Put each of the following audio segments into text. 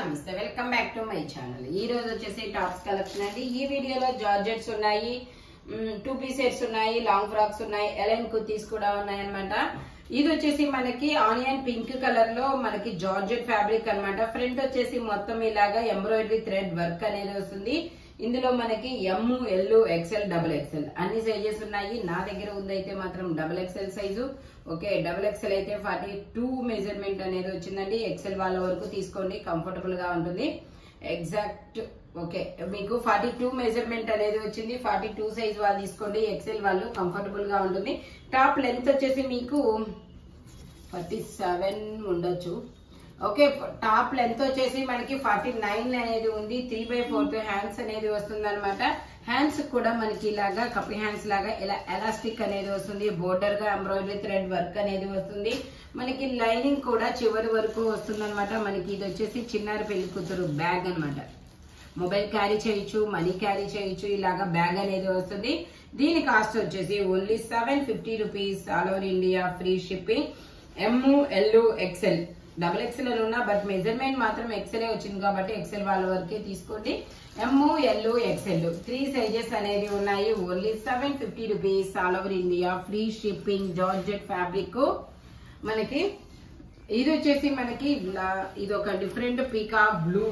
నమస్తే welcome back to my channel ఈ రోజు వచ్చేసి టాప్స్ కలెక్షన్ అండి ఈ వీడియోలో జార్జెట్స్ ఉన్నాయి టూ పీస్ సెట్స్ ఉన్నాయి లాంగ్ ఫ్రాక్స్ ఉన్నాయి ఎలైన్ కుర్తీస్ కూడా ఉన్నాయి అనమాట ఇది వచ్చేసి మనకి ఆనియన్ పింక్ కలర్ లో మనకి జార్జెట్ ఫ్యాబ్రిక్ అన్నమాట ఫ్రంట్ వచ్చేసి మొత్తం ఇలాగా ఎంబ్రాయిడరీ థ్రెడ్ వర్క్ అనేది వస్తుంది ఇందులో మనకి M L XL double XL అన్ని సైజెస్ ఉన్నాయి నా దగ్గర ఉందైతే మాత్రం double XL size okay double XL అయితే ఫార్టీ టూ మెజర్మెంట్ అనేది వచ్చిందండి ఎక్సెల్ వాళ్ళ వరకు తీసుకోండి కంఫర్టబుల్ గా ఉంటుంది ఎగ్జాక్ట్ ఓకే మీకు ఫార్టీ టూ మెజర్మెంట్ అనేది వచ్చింది ఫార్టీ టూ సైజ్ వాళ్ళు తీసుకోండి ఎక్సెల్ వాళ్ళు కంఫర్టబుల్ గా ఉంటుంది టాప్ లెంత్ వచ్చేసి మీకు ఫార్టీ సెవెన్ ఉండొచ్చు ఓకే టాప్ లెంత్ వచ్చేసి మనకి ఫార్టీ నైన్ అనేది ఉంది త్రీ బై ఫోర్త్ హ్యాండ్స్ అనేది వస్తుంది అనమాట హ్యాండ్స్ కూడా మనకి ఇలాగా కప్పి హ్యాండ్స్ లాగా ఇలా ఎలాస్టిక్ అనేది వస్తుంది బోర్డర్ గా ఎంబ్రాయిడరీ థ్రెడ్ వర్క్ అనేది వస్తుంది మనకి లైనింగ్ కూడా చివరి వరకు వస్తుంది అనమాట మనకి ఇది వచ్చేసి చిన్నారి పెళ్లి కూతురు బ్యాగ్ అన్నమాట మొబైల్ క్యారీ చేయొచ్చు మనీ క్యారీ చేయొచ్చు ఇలాగా బ్యాగ్ అనేది వస్తుంది దీని కాస్ట్ వచ్చేసి only seven fifty rupees all over India free shipping M L XL double XL అని ఉన్నా బట్ మెజర్మెంట్ మాత్రం ఎక్సెల్ వచ్చింది కాబట్టి ఎక్సెల్ వాళ్ళ వరకే తీసుకోండి M L XL three sizes అనేది ఉన్నాయి only seven fifty rupees all over India free shipping georgette fabric మనకి ఇది వచ్చేసి మనకి ఇలా- ఇది ఒక డిఫరెంట్ పీకా బ్లూ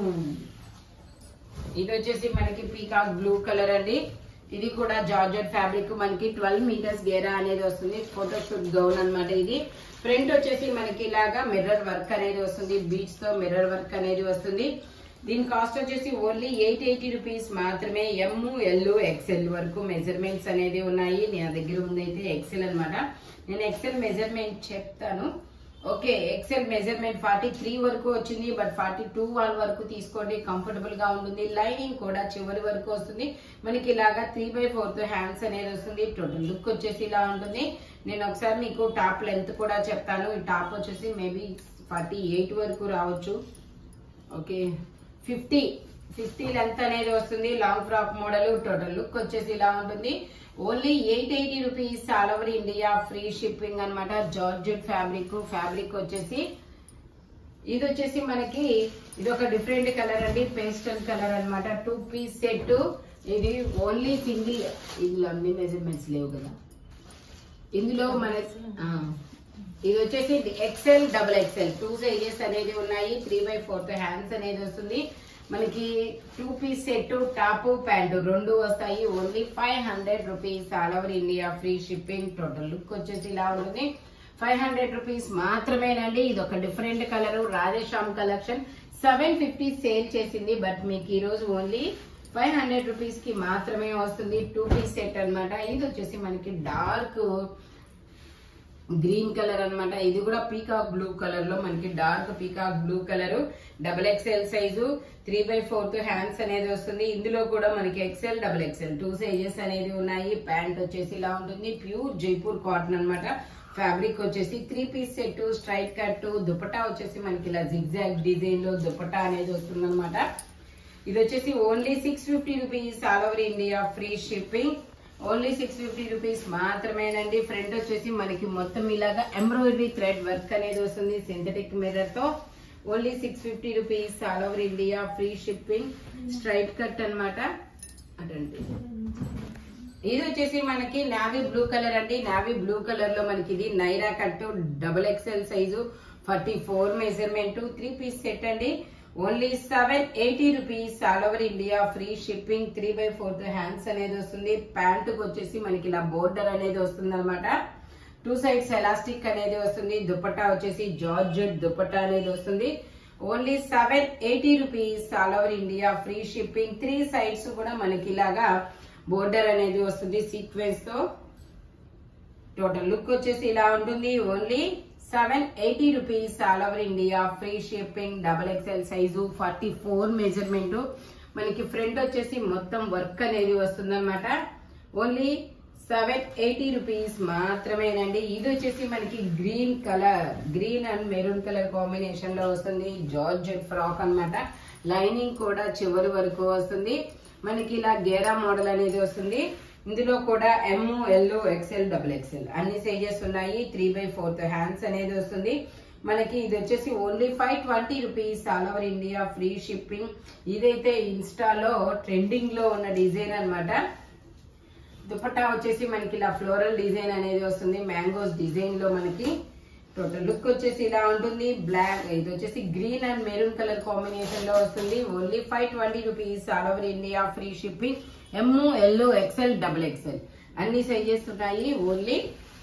ఇది వచ్చేసి మనకి పీకాక్ బ్లూ కలర్ అండి ఇది కూడా జార్జెట్ ఫ్యాబ్రిక్ మనకి ట్వెల్వ్ మీటర్స్ గేరా అనేది వస్తుంది ఫోటోషూట్ గౌన్ అన్నమాట ఇది ఫ్రంట్ వచ్చేసి మనకి ఇలాగా మిర్రర్ వర్క్ అనేది వస్తుంది బీచ్ తో మిర్రర్ వర్క్ అనేది వస్తుంది దీని కాస్ట్ వచ్చేసి ఓన్లీ ఎయిట్ ఎయిటీ రూపీస్ మాత్రమే ఎమ్ ఎల్ ఎక్సెల్ వరకు మెజర్మెంట్స్ అనేది ఉన్నాయి నా దగ్గర ఉందైతే ఎక్సెల్ అన్నమాట నేను ఎక్సెల్ మెజర్మెంట్ చెప్తాను okay XL measurement forty three వరకు వచ్చింది బట్ ఫార్టీ టూ వాళ్ళ వరకు తీసుకోండి కంఫర్టబుల్ గా ఉంటుంది లైనింగ్ కూడా చివరి వరకు వస్తుంది మనకి ఇలాగా త్రీ బై ఫోర్త్ హ్యాండ్స్ అనేది వస్తుంది టోటల్ లుక్ వచ్చేసి ఇలా ఉంటుంది నేను ఒకసారి మీకు టాప్ లెంత్ కూడా చెప్తాను ఈ టాప్ వచ్చేసి మేబీ ఫార్టీ ఎయిట్ వరకు రావచ్చు ఓకే ఫిఫ్టీ ఫిఫ్టీ లెంత్ అనేది వస్తుంది long frock model total look వచ్చేసి ఇలా ఉంటుంది only eight eighty rupees all over India free shipping అన్నమాట జార్జెట్ ఫ్యాబ్రిక్ ఫ్యాబ్రిక్ వచ్చేసి ఇది వచ్చేసి మనకి ఇది ఒక డిఫరెంట్ కలర్ అండి పేస్టల్ కలర్ అన్నమాట టూ పీస్ సెట్ ఇది ఓన్లీ సింగిల్ ఇందులో అన్ని మెజర్మెంట్స్ లేవు కదా ఇందులో మన ఆ, ఇది వచ్చేసి XL double XL two sizes అనేది ఉన్నాయి త్రీ బై ఫోర్త్ హ్యాండ్స్ అనేది వస్తుంది మనకి two piece set top pant రెండు వస్తాయి only five hundred rupees all over India free shipping total look వచ్చేసి ఇలా ఉంటుంది ఫైవ్ హండ్రెడ్ రూపీస్ మాత్రమేనండి ఇది ఒక different colour Radheshyam collection seven fifty sale చేసింది బట్ మీకు ఈ రోజు ఓన్లీ ఫైవ్ హండ్రెడ్ రూపీస్ కి మాత్రమే వస్తుంది టూ పీస్ సెట్ అన్నమాట ఇది వచ్చేసి మనకి డార్క్ గ్రీన్ కలర్ అన్నమాట ఇది కూడా పీకాక్ బ్లూ కలర్ లో మనకి dark peacock blue colour double XL size three by fourth hands అనేది వస్తుంది ఇందులో కూడా మనకి XL double XL two sizes అనేది ఉన్నాయి ప్యాంట్ వచ్చేసి ఇలా ఉంటుంది ప్యూర్ జైపూర్ కాటన్ అన్నమాట ఫ్యాబ్రిక్ వచ్చేసి three piece set straight cut dupatta వచ్చేసి మనకి ఇలా జిగ్జాగ్ డిజైన్ లో దుపట్టా అనేది వస్తుంది ఇది వచ్చేసి only six fifty rupees all over India free shipping only six fifty rupees మాత్రమేనండి ఫ్రంట్ వచ్చేసి మనకి మొత్తం ఇలాగా ఎంబ్రాయిడరీ థ్రెడ్ వర్క్ అనేది వస్తుంది సింథటిక్ మిర్రర్ తో only six fifty rupees all over India free shipping straight cut అన్నమాట అటండి ఇది వచ్చేసి మనకి నావీ బ్లూ కలర్ అండి నావీ బ్లూ కలర్ లో మనకి ఇది Naira cut double XL size forty four measurement three piece set అండి only seven eighty rupees all over India free shipping three by fourth hands అనేది వస్తుంది ప్యాంట్ వచ్చేసి మనకి ఇలా బోర్డర్ అనేది వస్తుంది అనమాట టూ సైడ్స్ ఎలాస్టిక్ అనేది వస్తుంది దుపట్టా వచ్చేసి జార్జెట్ దుపట్టా అనేది వస్తుంది only seven eighty rupees all over India free shipping three sides కూడా మనకి ఇలాగా బోర్డర్ అనేది వస్తుంది సీక్వెన్స్ తో టోటల్ లుక్ వచ్చేసి ఇలా ఉంటుంది only seven eighty rupees all over India free shipping double XL size forty four measurement మనకి ఫ్రంట్ వచ్చేసి మొత్తం వర్క్ అనేది వస్తుంది ఓన్లీ సెవెన్ ఎయిటీ రూపీస్ మాత్రమేనండి ఇది వచ్చేసి మనకి green colour green and maroon colour combination లో వస్తుంది జార్జెట్ ఫ్రాక్ అన్నమాట లైనింగ్ కూడా చివరి వరకు వస్తుంది మనకి ఇలా గేరా మోడల్ అనేది వస్తుంది ఇందులో కూడా M L XL double XL అన్ని సైజెస్ ఉన్నాయి త్రీ బై ఫోర్త్ హ్యాండ్స్ అనేది వస్తుంది మనకి ఇది వచ్చేసి only five twenty rupees all over India free shipping ఇదైతే ఇన్స్టాలో ట్రెండింగ్ లో ఉన్న డిజైన్ అన్నమాట దుపట్టా వచ్చేసి మనకి ఇలా ఫ్లోరల్ డిజైన్ అనేది వస్తుంది మ్యాంగోస్ డిజైన్ లో మనకి టోటల్ లుక్ వచ్చేసి ఇలా ఉంటుంది బ్లాక్ ఇది వచ్చేసి green and maroon colour combination లో వస్తుంది only five twenty rupees all over India free shipping M L XL double XL అన్ని సైజెస్ ఉన్నాయి only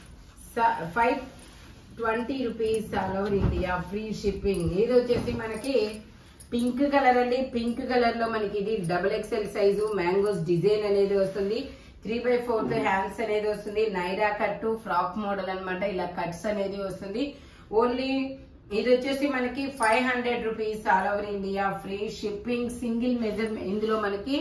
five twenty rupees all over India free shipping ఇది వచ్చేసి మనకి పింక్ కలర్ అండి pink colour లో మనకి ఇది double XL size mangoes design అనేది వస్తుంది త్రీ బై ఫోర్త్ హ్యాండ్స్ అనేది వస్తుంది నైరా కట్ ఫ్రాక్ మోడల్ అన్నమాట ఇలా కట్స్ అనేది వస్తుంది ఓన్లీ ఇది వచ్చేసి మనకి five hundred rupees all over India free shipping single measure ఇందులో మనకి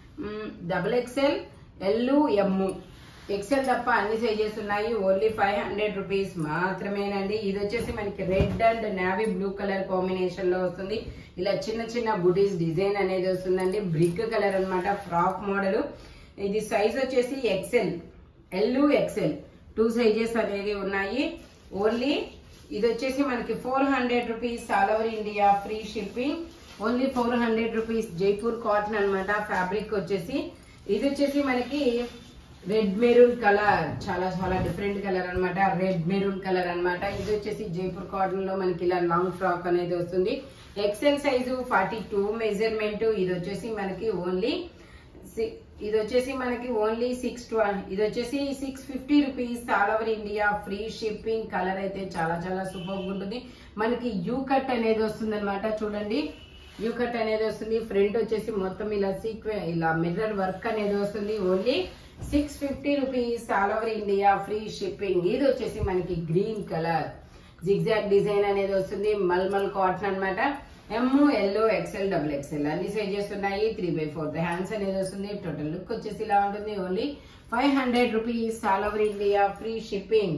double XL L M XL తప్ప అన్ని సైజెస్ ఉన్నాయి ఓన్లీ ఫైవ్ హండ్రెడ్ రూపీస్ మాత్రమేనండి ఇది వచ్చేసి మనకి red and navy blue colour combination లో వస్తుంది ఇలా చిన్న చిన్న బుటీస్ డిజైన్ అనేది వస్తుందండి బ్రిక్ కలర్ అన్నమాట ఫ్రాక్ మోడల్ ఇది సైజ్ వచ్చేసి XL L XL two sizes అనేది ఉన్నాయి ఓన్లీ ఇది వచ్చేసి మనకి four hundred rupees all over India free shipping only four hundred rupees Jaipur cotton అన్నమాట ఫ్యాబ్రిక్ వచ్చేసి ఇది వచ్చేసి మనకి రెడ్ మెరూన్ కలర్ చాలా చాలా డిఫరెంట్ కలర్ అన్నమాట రెడ్ మెరూన్ కలర్ అన్నమాట ఇది వచ్చేసి జైపూర్ కాటన్ లో మనకి ఇలా లాంగ్ ఫ్రాక్ అనేది వస్తుంది XL size forty two measurement ఇది వచ్చేసి మనకి ఓన్లీ సి- ఇది వచ్చేసి మనకి ఓన్లీ సిక్స్ ఇది వచ్చేసి six fifty rupees all over India free shipping colour అయితే చాలా చాలా సూపర్ ఉంటుంది మనకి యూ కట్ అనేది వస్తుంది అనమాట చూడండి యూ కట్ అనేది వస్తుంది ఫ్రంట్ వచ్చేసి మొత్తం ఇలా సీక్వె ఇలా మిర్రర్ వర్క్ అనేది వస్తుంది only six fifty rupees all over India free shipping ఇది వచ్చేసి మనకి గ్రీన్ కలర్ జిగ్జాగ్ డిజైన్ అనేది వస్తుంది మల్మల్ కాటన్ అన్నమాట M L XL double XL అన్ని సైజెస్ ఉన్నాయి త్రీ బై ఫోర్త్ హ్యాండ్స్ అనేది వస్తుంది టోటల్ లుక్ వచ్చేసి ఇలా ఉంటుంది only five hundred rupees all over India free shipping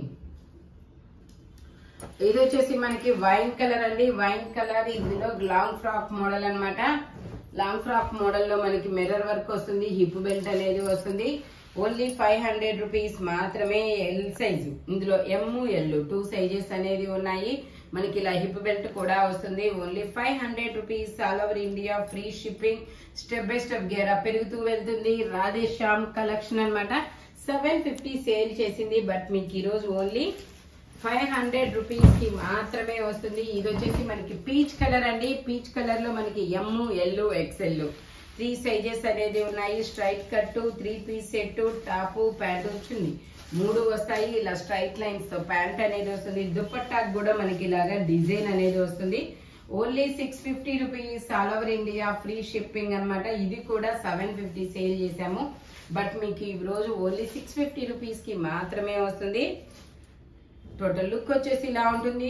ఇది వచ్చేసి మనకి వైన్ కలర్ అండి వైన్ కలర్ ఇందులో లాంగ్ ఫ్రాక్ మోడల్ అన్నమాట లాంగ్ ఫ్రాక్ మోడల్ లో మనకి మిర్రర్ వర్క్ వస్తుంది హిప్ బెల్ట్ అనేది వస్తుంది ఓన్లీ ఫైవ్ హండ్రెడ్ రూపీస్ మాత్రమే ఎల్ సైజు ఇందులో ఎమ్ ఎల్ టూ సైజెస్ అనేది ఉన్నాయి మనకి ఇలా హిప్ బెల్ట్ కూడా వస్తుంది only five hundred rupees all over India free shipping step by step గేరా పెరుగుతూ వెళ్తుంది రాధేశ్యామ్ కలెక్షన్ అన్నమాట సెవెన్ ఫిఫ్టీ సేల్ చేసింది బట్ మీకు ఈ రోజు ఓన్లీ ఫైవ్ హండ్రెడ్ రూపీస్ కి మాత్రమే వస్తుంది ఇది వచ్చేసి మనకి పీచ్ కలర్ అండి పీచ్ కలర్ లో మనకి M L XL three sizes అనేది ఉన్నాయి straight cut three piece set top pant వచ్చింది మూడు వస్తాయి ఇలా స్ట్రైట్ లైన్స్ తో ప్యాంట్ అనేది వస్తుంది దుపట్టాకు కూడా మనకి ఇలాగా డిజైన్ అనేది వస్తుంది only six fifty rupees all over India free shipping అన్నమాట ఇది కూడా సెవెన్ ఫిఫ్టీ సేల్ చేసాము బట్ మీకు ఈ రోజు ఓన్లీ సిక్స్ ఫిఫ్టీ రూపీస్ కి మాత్రమే వస్తుంది టోటల్ లుక్ వచ్చేసి ఇలా ఉంటుంది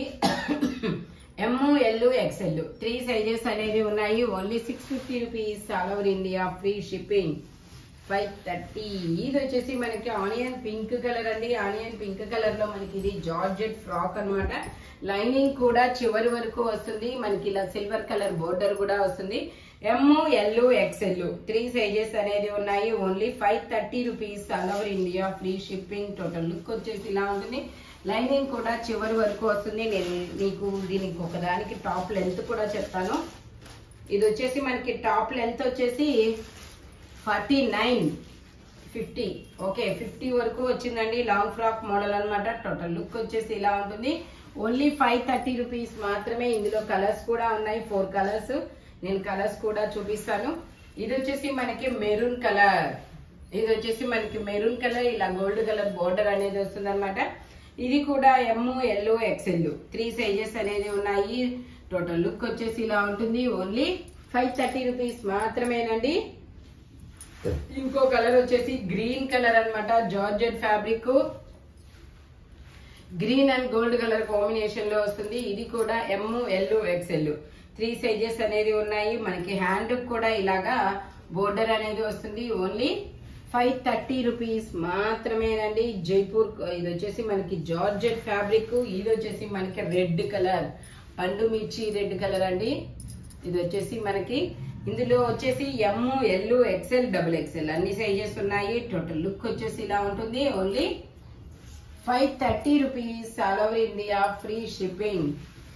M L XL three sizes అనేవి ఉన్నాయి only six fifty rupees all over India free shipping five thirty ఇది వచ్చేసి మనకి ఆనియన్ పింక్ కలర్ అండి ఆనియన్ పింక్ కలర్ లో మనకి ఇది జార్జెట్ ఫ్రాక్ అన్నమాట లైనింగ్ కూడా చివరి వరకు వస్తుంది మనకి ఇలా సిల్వర్ కలర్ బోర్డర్ కూడా వస్తుంది M L XL three sizes అనేది ఉన్నాయి only five thirty rupees all over India free shipping total look వచ్చేసి ఇలా ఉంటుంది లైనింగ్ కూడా చివరి వరకు వస్తుంది నేను మీకు దీనికి ఒకదానికి టాప్ లెంత్ కూడా చెప్తాను ఇది వచ్చేసి మనకి టాప్ లెంత్ వచ్చేసి forty nine fifty okay fifty వరకు వచ్చిందండి లాంగ్ ఫ్రాక్ మోడల్ అన్నమాట టోటల్ లుక్ వచ్చేసి ఇలా ఉంటుంది ఓన్లీ ఫైవ్ థర్టీ రూపీస్ మాత్రమే ఇందులో కలర్స్ కూడా ఉన్నాయి ఫోర్ కలర్స్ నేను కలర్స్ కూడా చూపిస్తాను ఇది వచ్చేసి మనకి మెరూన్ కలర్ ఇది వచ్చేసి మనకి మెరూన్ కలర్ ఇలా గోల్డ్ కలర్ బోర్డర్ అనేది వస్తుంది ఇది కూడా M L XL three sizes అనేది ఉన్నాయి టోటల్ లుక్ వచ్చేసి ఇలా ఉంటుంది ఓన్లీ ఫైవ్ థర్టీ రూపీస్ మాత్రమేనండి ఇంకో కలర్ వచ్చేసి గ్రీన్ కలర్ అన్నమాట georgette fabric green and gold colour combination లో వస్తుంది ఇది కూడా M L XL three sizes అనేది ఉన్నాయి మనకి హ్యాండ్ కూడా ఇలాగా బోర్డర్ అనేది వస్తుంది ఓన్లీ ఫైవ్ థర్టీ రూపీస్ మాత్రమేనండి జైపూర్ ఇది వచ్చేసి మనకి జార్జెట్ ఫ్యాబ్రిక్ ఇది వచ్చేసి మనకి రెడ్ కలర్ పండు మిర్చి రెడ్ కలర్ అండి ఇది వచ్చేసి మనకి ఇందులో వచ్చేసి M L XL double XL అన్ని సైజెస్ ఉన్నాయి టోటల్ లుక్ వచ్చేసి ఇలా ఉంటుంది only five thirty rupees all over India free shipping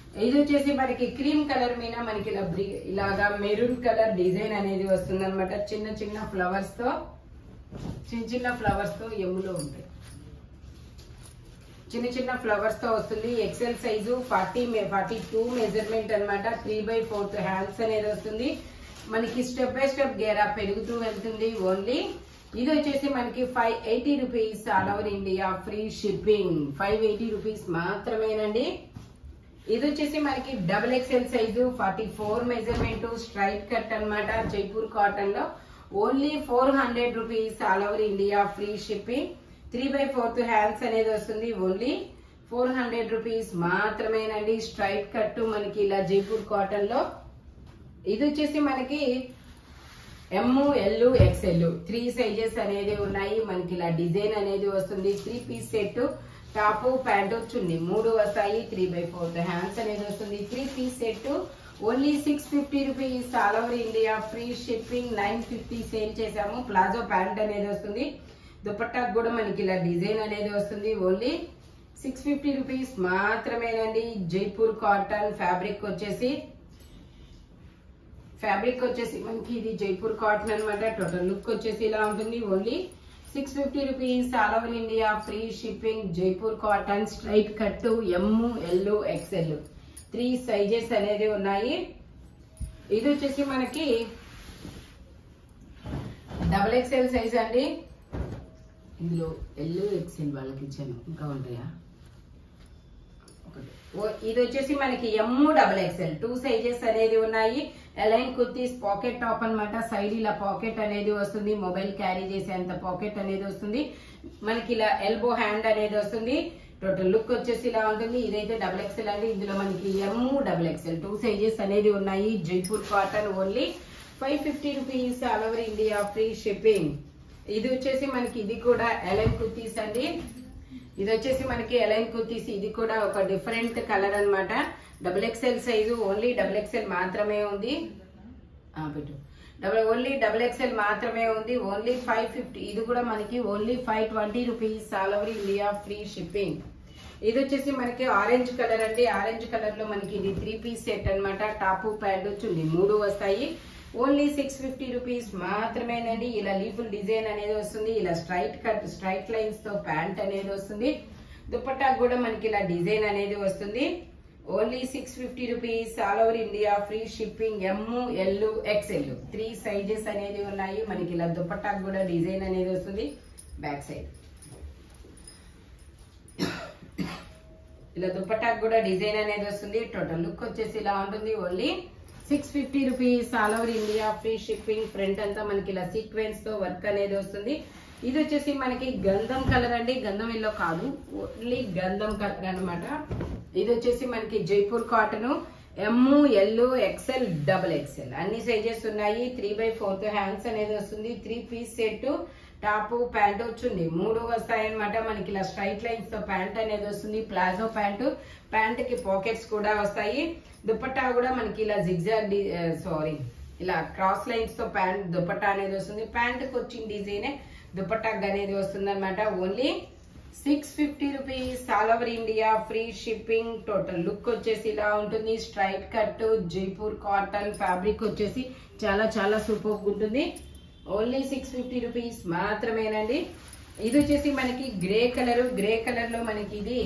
ఇది వచ్చేసి మనకి క్రీమ్ కలర్ మీద మనకి ఇలా బ్రి ఇలాగా మెరూన్ కలర్ డిజైన్ అనేది వస్తుంది అనమాట చిన్న చిన్న ఫ్లవర్స్ తో చిన్న చిన్న ఫ్లవర్స్ తో ఎమ్ములో ఉంటాయి చిన్న చిన్న ఫ్లవర్స్ తో వస్తుంది XL size forty forty two measurement అనమాట త్రీ బై ఫోర్త్ హ్యాండ్స్ అనేది వస్తుంది మనకి స్టెప్ బై స్టెప్ గేరా పెరుగుతూ వెళ్తుంది ఓన్లీ ఇది వచ్చేసి మనకి five eighty rupees all over India free shipping five eighty rupees మాత్రమేనండి ఇది వచ్చేసి మనకి double XL size forty four measurement straight cut అన్నమాట జైపూర్ కాటన్ లో only four hundred rupees all over India free shipping three by fourth hands అనేది వస్తుంది only four hundred rupees మాత్రమేనండి straight cut మనకి ఇలా జైపూర్ కాటన్ లో ఇది వచ్చేసి మనకి M L XL three sizes అనేది ఉన్నాయి మనకి ఇలా డిజైన్ అనేది వస్తుంది three piece set top pant chunni మూడు వస్తాయి త్రీ బై ఫోర్త్ హ్యాండ్స్ అనేది వస్తుంది three piece set only six fifty rupees all over India free shipping nine fifty sale చేసాము ప్లాజో ప్యాంట్ అనేది వస్తుంది దుపట్టాకు కూడా మనకి ఇలా డిజైన్ అనేది వస్తుంది ఓన్లీ సిక్స్ ఫిఫ్టీ రూపీస్ మాత్రమేనండి జైపూర్ కాటన్ ఫ్యాబ్రిక్ వచ్చేసి ఫ్యాబ్రిక్ వచ్చేసి మనకి ఇది జైపూర్ కాటన్ అనమాట టోటల్ లుక్ వచ్చేసి ఇలా ఉంటుంది only six fifty rupees all over India free shipping Jaipur cotton straight cut M L XL three sizes అనేది ఉన్నాయి ఇది వచ్చేసి మనకి డబల్ ఎక్స్ఎల్ సైజ్ అండి ఇందులో ఎల్ ఎక్స్ఎల్ వాళ్ళకి ఇచ్చాను ఇంకా ఉంటాయా ఒకటి. ఓ- ఇది వచ్చేసి మనకి M double XL two sizes అనేది ఉన్నాయి ఎలైన్ కుర్తీస్ పాకెట్ టాప్ అన్నమాట సైడ్ ఇలా పాకెట్ అనేది వస్తుంది మొబైల్ క్యారీ చేసేంత పాకెట్ అనేది వస్తుంది మనకి ఇలా ఎల్బో హ్యాండ్ అనేది వస్తుంది టోటల్ లుక్ వచ్చేసి ఇలా ఉంటుంది ఇదైతే డబుల్ ఎక్స్ఎల్ అండి ఇందులో మనకి M double XL two sizes అనేది ఉన్నాయి Jaipur cotton only five fifty rupees all over India free shipping ఇది వచ్చేసి మనకి ఇది కూడా ఎలైన్ కుర్తీస్ అండి ఇది వచ్చేసి మనకి ఎలైన్ కుర్తీస్ ఇది కూడా ఒక డిఫరెంట్ కలర్ అన్నమాట double XL size only double XL మాత్రమే ఉంది ఆ, పెట్టు డబుల్ ఓన్లీ డబుల్ ఎక్స్ఎల్ మాత్రమే ఉంది ఓన్లీ ఫైవ్ ఫిఫ్టీ ఇది కూడా మనకి only five twenty rupees all over India free shipping ఇది వచ్చేసి మనకి ఆరెంజ్ కలర్ అండి ఆరెంజ్ కలర్ లో మనకి ఇది త్రీ పీస్ సెట్ అన్నమాట టాప్ ప్యాంట్ వచ్చింది మూడు వస్తాయి ఓన్లీ సిక్స్ ఫిఫ్టీ రూపీస్ మాత్రమేనండి ఇలా లీఫుల్ డిజైన్ అనేది వస్తుంది ఇలా స్ట్రైట్ కట్ స్ట్రైట్ లైన్స్ తో ప్యాంట్ అనేది వస్తుంది దుపట్టా కూడా మనకి ఇలా డిజైన్ అనేది వస్తుంది only six fifty rupees all over India free shipping M L XL three sizes అనేది ఉన్నాయి మనకి ఇలా దుపట్టాకు కూడా డిజైన్ అనేది వస్తుంది బ్యాక్ సైడ్ ఇలా దుపట్టాకు కూడా డిజైన్ అనేది వస్తుంది టోటల్ లుక్ వచ్చేసి ఇలా ఉంటుంది only six fifty rupees all over India free shipping front అంతా మనకి ఇలా సీక్వెన్స్ తో వర్క్ అనేది వస్తుంది ఇది వచ్చేసి మనకి గంధం కలర్ అండి గంధం ఎల్లో కాదు ఓన్లీ గంధం కలర్ అన్నమాట ఇది వచ్చేసి మనకి Jaipur cotton M L XL double XL అన్ని సైజెస్ ఉన్నాయి త్రీ బై ఫోర్త్ హ్యాండ్స్ అనేది వస్తుంది three piece set top pant వచ్చింది మూడు వస్తాయన్నమాట మనకి ఇలా స్ట్రైట్ లైన్స్ తో ప్యాంట్ అనేది వస్తుంది ప్లాజో ప్యాంట్ ప్యాంట్ కి పాకెట్స్ కూడా వస్తాయి దుపట్టా కూడా మనకి ఇలా జిగ్జాగ్ సారీ ఇలా క్రాస్ లైన్స్ తో ప్యాంట్ దుపట్టా అనేది వస్తుంది ప్యాంట్ కి వచ్చిన డిజైన్ దుపట్టా అనేది వస్తుంది అనమాట only six fifty rupees all over India free shipping total look వచ్చేసి ఇలా ఉంటుంది straight cut Jaipur cotton fabric వచ్చేసి చాలా చాలా సూపర్ ఉంటుంది ఓన్లీ సిక్స్ ఫిఫ్టీ రూపీస్ మాత్రమేనండి ఇది వచ్చేసి మనకి గ్రే కలర్ గ్రే కలర్ లో మనకి ఇది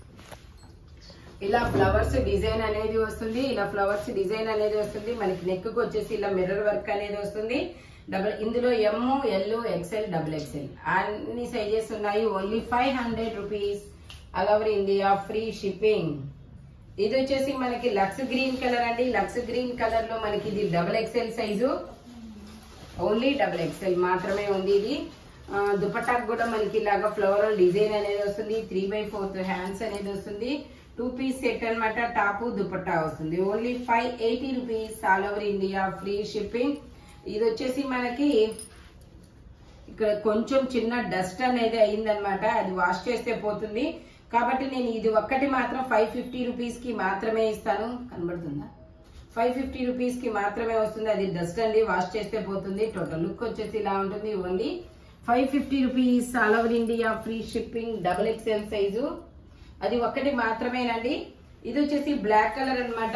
ఇలా ఫ్లవర్స్ డిజైన్ అనేది వస్తుంది ఇలా ఫ్లవర్స్ డిజైన్ అనేది వస్తుంది మనకి నెక్ కు వచ్చేసి ఇలా మిర్రర్ వర్క్ అనేది వస్తుంది డబల్ ఇందులో M L XL double XL అన్ని సైజెస్ ఉన్నాయి only five hundred rupees all over India free shipping ఇది వచ్చేసి మనకి లక్స్ గ్రీన్ కలర్ అండి లక్స్ గ్రీన్ కలర్ లో మనకి ఇది double XL size only double XL మాత్రమే ఉంది ఇది ఆ, దుపట్టాకు కూడా మనకి ఇలాగా ఫ్లోరల్ డిజైన్ అనేది వస్తుంది త్రీ బై ఫోర్త్ హ్యాండ్స్ అనేది వస్తుంది టూ పీస్ సెట్ అన్నమాట టాపు దుపట్టా వస్తుంది only five eighty rupees all over India free shipping ఇది వచ్చేసి మనకి ఇక్కడ కొంచెం చిన్న డస్ట్ అనేది అయిందనమాట అది వాష్ చేస్తే పోతుంది కాబట్టి నేను ఇది ఒక్కటి మాత్రం ఫైవ్ ఫిఫ్టీ రూపీస్ కి మాత్రమే ఇస్తాను కనబడుతుందా ఫైవ్ ఫిఫ్టీ రూపీస్ కి మాత్రమే వస్తుంది అది డస్ట్ అండి వాష్ చేస్తే పోతుంది టోటల్ లుక్ వచ్చేసి ఇలా ఉంటుంది only five fifty rupees all over India free shipping double XL size అది ఒక్కటి మాత్రమేనండి ఇది వచ్చేసి బ్లాక్ కలర్ అనమాట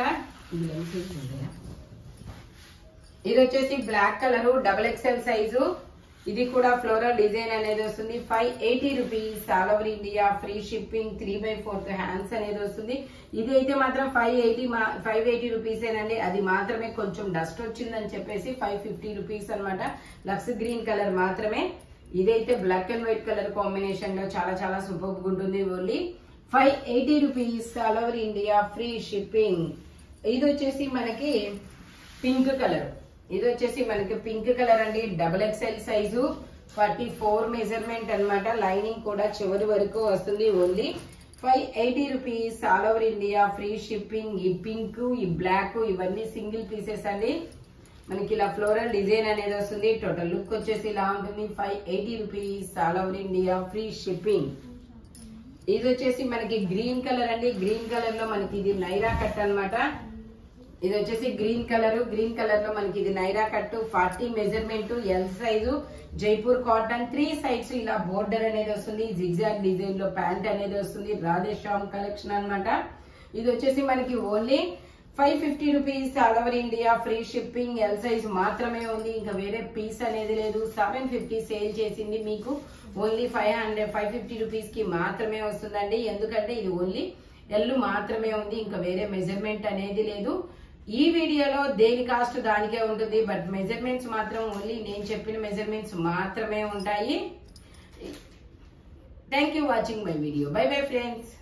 ఇది వచ్చేసి black colour double XL size ఇది కూడా ఫ్లోరల్ డిజైన్ అనేది వస్తుంది five eighty rupees all over India free shipping three by fourth hands అనేది వస్తుంది ఇది అయితే మాత్రం five eighty five eighty rupees ఏనండి అది మాత్రమే కొంచెం డస్ట్ వచ్చిందని చెప్పేసి ఫైవ్ ఫిఫ్టీ రూపీస్ అనమాట లక్స్ గ్రీన్ కలర్ మాత్రమే ఇదైతే black and white colour combination లో చాలా చాలా సూపర్ ఉంటుంది only five eighty rupees all over India free shipping ఇది వచ్చేసి మనకి పింక్ కలర్ ఇది వచ్చేసి మనకి పింక్ కలర్ అండి double XL size forty four measurement అన్నమాట లైనింగ్ కూడా చివరి వరకు వస్తుంది only five eighty rupees all over India free shipping ఈ పింక్ ఈ బ్లాక్ ఇవన్నీ సింగిల్ పీసెస్ అండి మనకి ఇలా ఫ్లోరల్ డిజైన్ అనేది వస్తుంది టోటల్ లుక్ వచ్చేసి ఇలా ఉంటుంది five eighty rupees all over India free shipping ఇది వచ్చేసి మనకి గ్రీన్ కలర్ అండి గ్రీన్ కలర్ లో మనకి ఇది నైరా కట్ అన్నమాట ఇది వచ్చేసి గ్రీన్ కలర్ గ్రీన్ కలర్ లో మనకి ఇది Naira cut forty measurement L size Jaipur cotton three sides ఇలా బోర్డర్ అనేది వస్తుంది జిగ్జాగ్ డిజైన్ లో ప్యాంట్ అనేది వస్తుంది రాధేశ్యామ్ కలెక్షన్ అన్నమాట ఇది వచ్చేసి మనకి only five fifty rupees all over India free shipping L size మాత్రమే ఉంది ఇంకా వేరే పీస్ అనేది లేదు సెవెన్ ఫిఫ్టీ సేల్ చేసింది మీకు only five hundred five fifty rupees కి మాత్రమే వస్తుందండి ఎందుకంటే ఇది ఓన్లీ ఎల్ మాత్రమే ఉంది ఇంకా వేరే మెజర్మెంట్ అనేది లేదు ఈ వీడియోలో దేని కాస్ట్ దానికే ఉంటుంది బట్ మెజర్మెంట్స్ మాత్రం ఓన్లీ నేను చెప్పిన మెజర్మెంట్స్ మాత్రమే ఉంటాయి thank you watching my video bye bye friends